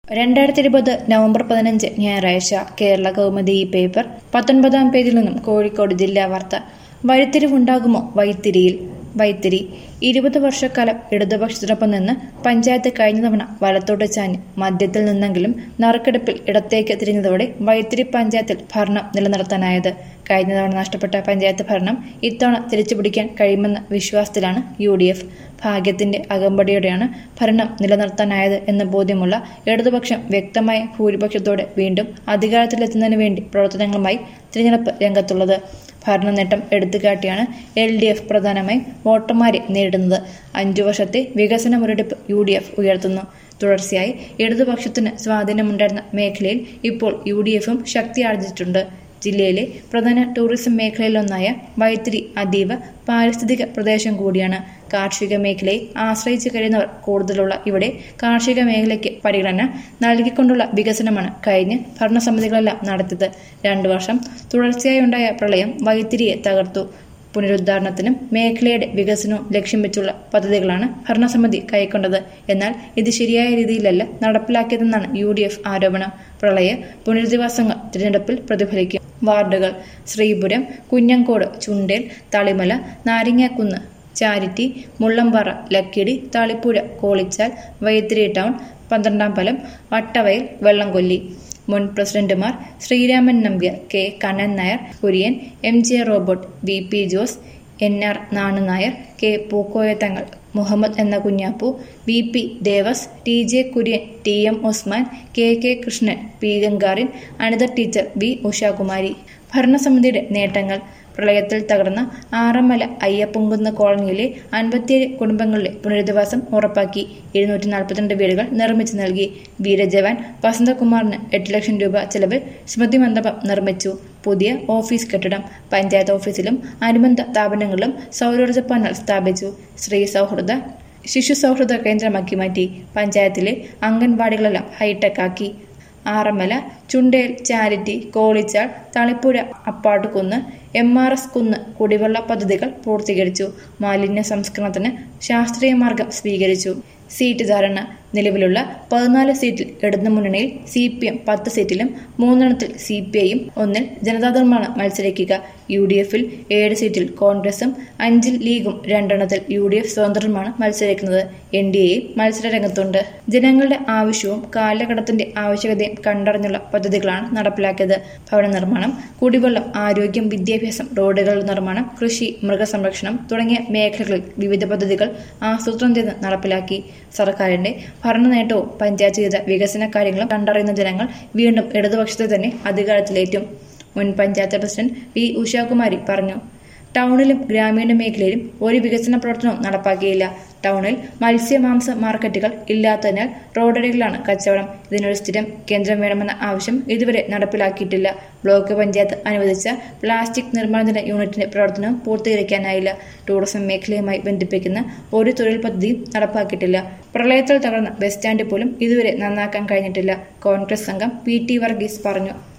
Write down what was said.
രണ്ടായിരത്തി ഇരുപത് നവംബർ പതിനഞ്ച് ഞായറാഴ്ച കേരള കൗമുദി ഈ പേപ്പർ പത്തൊൻപതാം പേജിൽ നിന്നും കോഴിക്കോട് ജില്ലാ വാർത്ത വഴിത്തിരിവുണ്ടാകുമോ വൈത്തിരിയിൽ വൈത്തിരി ഇരുപത് വർഷക്കാലം ഇടതുപക്ഷത്തിനൊപ്പം നിന്ന് പഞ്ചായത്ത് കഴിഞ്ഞ തവണ വലത്തോട്ട് ചാഞ്ഞ് മധ്യത്തിൽ നിന്നെങ്കിലും നറുക്കെടുപ്പിൽ ഇടത്തേക്ക് തിരിഞ്ഞതോടെ വൈത്തിരി പഞ്ചായത്തിൽ ഭരണം നിലനിർത്താനായത് കഴിഞ്ഞ തവണ നഷ്ടപ്പെട്ട പഞ്ചായത്ത് ഭരണം ഇത്തവണ തിരിച്ചുപിടിക്കാൻ കഴിയുമെന്ന വിശ്വാസത്തിലാണ് യു ഡി എഫ് ഭാഗ്യത്തിന്റെ അകമ്പടിയോടെയാണ് ഭരണം നിലനിർത്താനായത് എന്ന ബോധ്യമുള്ള ഇടതുപക്ഷം വ്യക്തമായ ഭൂരിപക്ഷത്തോടെ വീണ്ടും അധികാരത്തിലെത്തുന്നതിന് വേണ്ടി പ്രവർത്തനങ്ങളുമായി തിരഞ്ഞെടുപ്പ് രംഗത്തുള്ളത് ഭരണ നേട്ടം എടുത്തുകാട്ടിയാണ് എൽ ഡി എഫ് പ്രധാനമായും വോട്ടർമാരെ നേരിടുന്നത് അഞ്ചു വർഷത്തെ വികസന മുരടിപ്പ് യു ഡി എഫ് ഉയർത്തുന്നു തുടർച്ചയായി ഇടതുപക്ഷത്തിന് സ്വാധീനമുണ്ടായിരുന്ന മേഖലയിൽ ഇപ്പോൾ യു ഡി എഫും ശക്തി ആർജിച്ചിട്ടുണ്ട് ജില്ലയിലെ പ്രധാന ടൂറിസം മേഖലയിലൊന്നായ വൈത്തിരി അതീവ പാരിസ്ഥിതിക പ്രദേശം കൂടിയാണ് കാർഷിക മേഖലയെ ആശ്രയിച്ച് കഴിയുന്നവർ കൂടുതലുള്ള ഇവിടെ കാർഷിക മേഖലയ്ക്ക് പരിഗണന നൽകിക്കൊണ്ടുള്ള വികസനമാണ് കഴിഞ്ഞ് ഭരണസമിതികളെല്ലാം നടത്തിയത് രണ്ടു വർഷം തുടർച്ചയായി ഉണ്ടായ പ്രളയം വൈത്തിരിയെ തകർത്തു പുനരുദ്ധാരണത്തിനും മേഖലയുടെ വികസനവും ലക്ഷ്യം വെച്ചുള്ള പദ്ധതികളാണ് ഭരണസമിതി കൈക്കൊണ്ടത് എന്നാൽ ഇത് ശരിയായ രീതിയിലല്ല നടപ്പിലാക്കിയതെന്നാണ് യു ഡി എഫ് ആരോപണം പ്രളയ പുനരധിവാസങ്ങൾ തിരഞ്ഞെടുപ്പിൽ പ്രതിഫലിക്കും വാർഡുകൾ ശ്രീപുരം കുഞ്ഞങ്കോട് ചുണ്ടേൽ തളിമല നാരിങ്ങാക്കുന്ന് ചാരിറ്റി മുള്ളമ്പാറ ലക്കിടി താളിപ്പുഴ കോളിച്ചാൽ വൈത്തിരി ടൗൺ പന്ത്രണ്ടാം ഫലം വട്ടവയൽ വെള്ളംകൊല്ലി മുൻ പ്രസിഡന്റുമാർ Sreeraman Nambiar K Kannan Nair Kurian M J Robert V P Jose N R Nanu Nair K Pookoya Thangal Muhammad എന്ന Kunjappu V P Devas T J Kurian T M Usman K K Krishnan P Gagarin Anitha teacher V Ushakumari ഭരണസമിതിയുടെ നേട്ടങ്ങൾ പ്രളയത്തിൽ തകർന്ന ആറന്മല അയ്യപ്പൊങ്കുന്ന് കോളനിയിലെ അൻപത്തിയേഴ് കുടുംബങ്ങളിലെ പുനരധിവാസം ഉറപ്പാക്കി ഇരുന്നൂറ്റി നാൽപ്പത്തിരണ്ട് വീടുകൾ നിർമ്മിച്ചു നൽകി വീരജവാൻ വസന്തകുമാറിന് എട്ട് ലക്ഷം രൂപ ചെലവിൽ സ്മൃതി മണ്ഡപം നിർമ്മിച്ചു പുതിയ ഓഫീസ് കെട്ടിടം പഞ്ചായത്ത് ഓഫീസിലും അനുബന്ധ സ്ഥാപനങ്ങളിലും സൗരോർജ്ജ പാനൽ സ്ഥാപിച്ചു സ്ത്രീ സൗഹൃദ ശിശു സൗഹൃദ കേന്ദ്രമാക്കി മാറ്റി പഞ്ചായത്തിലെ അംഗൻവാടികളെല്ലാം ഹൈടെക് ആക്കി Aranmala Chundel charity Kolichal Thalipuzha Appattukunnu M R S കുന്ന് കുടിവെള്ള പദ്ധതികൾ പൂർത്തീകരിച്ചു മാലിന്യ സംസ്കരണത്തിന് ശാസ്ത്രീയ മാർഗം സ്വീകരിച്ചു സീറ്റ് ധാരണ നിലവിലുള്ള പതിനാല് സീറ്റിൽ ഇടതുമുന്നണിയിൽ സി പി എം പത്ത് സീറ്റിലും മൂന്നെണ്ണത്തിൽ സി പി ഐയും ഒന്നിൽ ജനതാദളമാണ് മത്സരിക്കുക യു ഡി എഫിൽ ഏഴ് സീറ്റിൽ കോൺഗ്രസും അഞ്ചിൽ ലീഗും രണ്ടെണ്ണത്തിൽ യു ഡി എഫ് സ്വതന്ത്രരുമാണ് മത്സരിക്കുന്നത് എൻ ഡി എയും മത്സര രംഗത്തുണ്ട് ജനങ്ങളുടെ ആവശ്യവും കാലഘട്ടത്തിന്റെ ആവശ്യകതയും കണ്ടറിഞ്ഞുള്ള പദ്ധതികളാണ് നടപ്പിലാക്കിയത് ഭവന നിർമ്മാണം കുടിവെള്ളം ആരോഗ്യം വിദ്യാഭ്യാസം റോഡുകളുടെ നിർമ്മാണം കൃഷി മൃഗസംരക്ഷണം തുടങ്ങിയ മേഖലകളിൽ വിവിധ പദ്ധതികൾ ആസൂത്രണം ചെയ്ത് നടപ്പിലാക്കി സർക്കാരിന്റെ ഭരണ നേട്ടവും പഞ്ചായത്ത് ചെയ്ത വികസന കാര്യങ്ങളും കണ്ടറിയുന്ന ജനങ്ങൾ വീണ്ടും ഇടതുപക്ഷത്തെ തന്നെ അധികാരത്തിലേറ്റും മുൻ പഞ്ചായത്ത് പ്രസിഡന്റ് വി ഉഷാകുമാരി പറഞ്ഞു ടൗണിലും ഗ്രാമീണ മേഖലയിലും ഒരു വികസന പ്രവർത്തനവും നടപ്പാക്കിയില്ല ടൗണിൽ മത്സ്യമാംസ മാർക്കറ്റുകൾ ഇല്ലാത്തതിനാൽ റോഡരികിലാണ് കച്ചവടം ഇതിനൊരു സ്ഥിരം കേന്ദ്രം വേണമെന്ന ആവശ്യം ഇതുവരെ നടപ്പിലാക്കിയിട്ടില്ല ബ്ലോക്ക് പഞ്ചായത്ത് അനുവദിച്ച പ്ലാസ്റ്റിക് നിർമ്മാർജ്ജന യൂണിറ്റിന്റെ പ്രവർത്തനവും പൂർത്തീകരിക്കാനായില്ല ടൂറിസം മേഖലയുമായി ബന്ധിപ്പിക്കുന്ന ഒരു തൊഴിൽ പദ്ധതിയും നടപ്പാക്കിയിട്ടില്ല പ്രളയത്തിൽ തകർന്ന ബസ് സ്റ്റാൻഡ് പോലും ഇതുവരെ നന്നാക്കാൻ കഴിഞ്ഞിട്ടില്ല കോൺഗ്രസ് അംഗം പി ടി വർഗീസ് പറഞ്ഞു